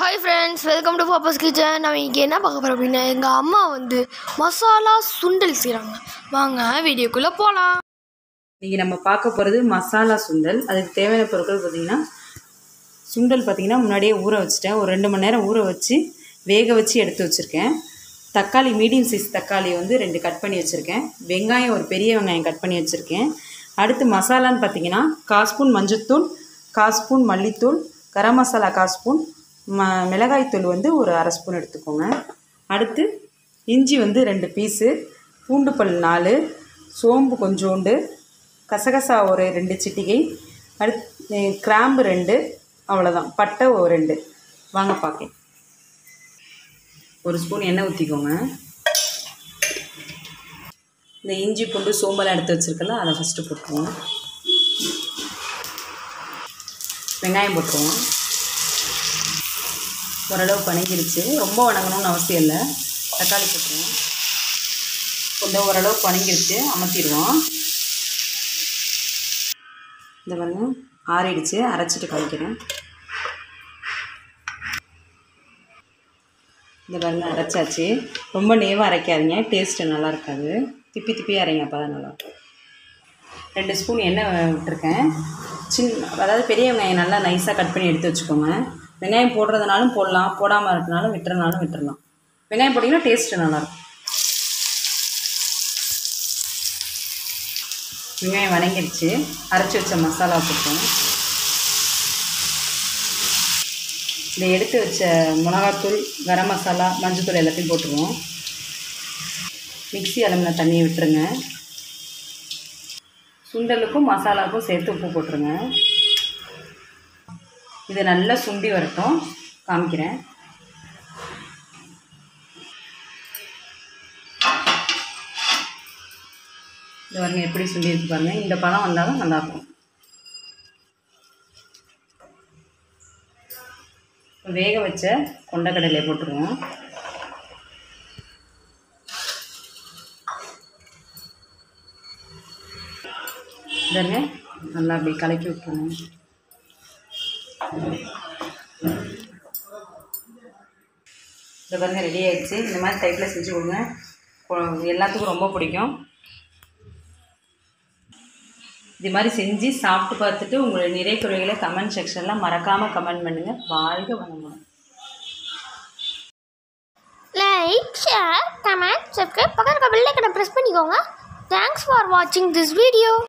hi friends welcome to Paapa's kitchen நம்ம இன்றைக்கி என்ன பார்க்க போகிறோம் அப்படின்னா எங்கள் அம்மா வந்து மசாலா சுண்டல் செய்கிறாங்க வாங்க வீடியோக்குள்ளே போகலாம் இன்றைக்கி நம்ம பார்க்க போகிறது மசாலா சுண்டல் அதுக்கு தேவையான பொருட்கள் பார்த்திங்கன்னா சுண்டல் பார்த்திங்கன்னா முன்னாடியே ஊற வச்சுட்டேன் ஒரு ரெண்டு மணி நேரம் ஊற வச்சு வேக வச்சு எடுத்து வச்சுருக்கேன் தக்காளி மீடியம் சைஸ் தக்காளி வந்து ரெண்டு கட் பண்ணி வச்சுருக்கேன் வெங்காயம் ஒரு பெரிய வெங்காயம் கட் பண்ணி வச்சுருக்கேன் அடுத்து மசாலான்னு பார்த்தீங்கன்னா கால் ஸ்பூன் மஞ்சத்தூள் கால் ஸ்பூன் மல்லித்தூள் கரம் மசாலா கால் ஸ்பூன் ம மிளகாய்த்தூள் வந்து ஒரு அரை ஸ்பூன் எடுத்துக்கோங்க அடுத்து இஞ்சி வந்து ரெண்டு பீஸு பூண்டு பல் நாலு சோம்பு கொஞ்சோண்டு கசகசா ஒரு ரெண்டு சிட்டிகை அடுத்து கிராம்பு ரெண்டு அவ்வளோதான் பட்டை ஒரு ரெண்டு வாங்க பார்க்கலாம் ஒரு ஸ்பூன் எண்ணெய் ஊற்றிக்கோங்க இந்த இஞ்சி பூண்டு சோம்பெல்லாம் எடுத்து வச்சுருக்கல அதை ஃபஸ்ட்டு போட்டுருவோம் வெங்காயம் போட்டுருவோம் ஓரளவு பணங்கிருச்சு ரொம்ப வணங்கணும்னு அவசியம் இல்லை தக்காளி போட்டுருவோம் கொஞ்சம் ஓரளவு பணங்கிருச்சு அமர்த்திடுவோம் இந்த பாருங்க ஆறிடுச்சு அரைச்சிட்டு காமிக்கிறேன் இந்த பாருங்க அரைச்சாச்சு ரொம்ப நேவாக அரைக்காதீங்க டேஸ்ட்டு நல்லா இருக்காது திப்பி திப்பி அரைங்க அப்போ தான் நல்லாயிருக்கும் ரெண்டு ஸ்பூன் எண்ணெய் விட்டுருக்கேன் சின்ன அதாவது பெரிய வெங்காயம் நல்லா நைஸாக கட் பண்ணி எடுத்து வச்சுக்கோங்க வெங்காயம் போடுறதுனாலும் போடலாம் போடாமல் இருக்கனாலும் விட்டுறனாலும் விட்டுறலாம் வெங்காயம் போட்டிங்கன்னா டேஸ்ட்டு நல்லாயிருக்கும் வெங்காயம் வணங்கிடுச்சு அரைச்சி வச்ச மசாலா போட்டோம் இந்த எடுத்து வச்ச மிளகாத்தூள் கரம் மசாலா மஞ்சத்தூள் எல்லாத்தையும் போட்டுருவோம் மிக்ஸி அளமின தண்ணியை விட்டுருங்க சுண்டலுக்கும் மசாலாவுக்கும் சேர்த்து உப்பு போட்டுருங்க இது நல்லா சுண்டி வரட்டும் காமிக்கிறேன் இது பாருங்க எப்படி சுண்டி இருக்கு பாருங்க இந்த பழம் வந்தாலும் நல்லாயிருக்கும் வேக வச்ச கொண்டக்கடலையை போட்டுருவோம் பாருங்க நல்லா அப்படி கலக்கி விட்டுருங்க இந்த பாருங்க ரெடி ஆயிடுச்சு இந்த மாதிரி டைப்பில் செஞ்சு கொடுங்க கொ- எல்லாத்துக்கும் ரொம்ப பிடிக்கும் இது மாதிரி செஞ்சு சாப்பிட்டு பார்த்துட்டு உங்களுடைய நிறை குறைகளை கமெண்ட் செக்ஷனில் மறக்காமல் கமெண்ட் பண்ணுங்கள் வாழ்க வளமுடன் லைக் ஷேர் கமெண்ட் சப்ஸ்கிரைப் பக்கத்தில் பெல் ஐக்கனை ப்ரெஸ் பண்ணிக்கோங்க தேங்க்ஸ் ஃபார் வாட்சிங் திஸ் வீடியோ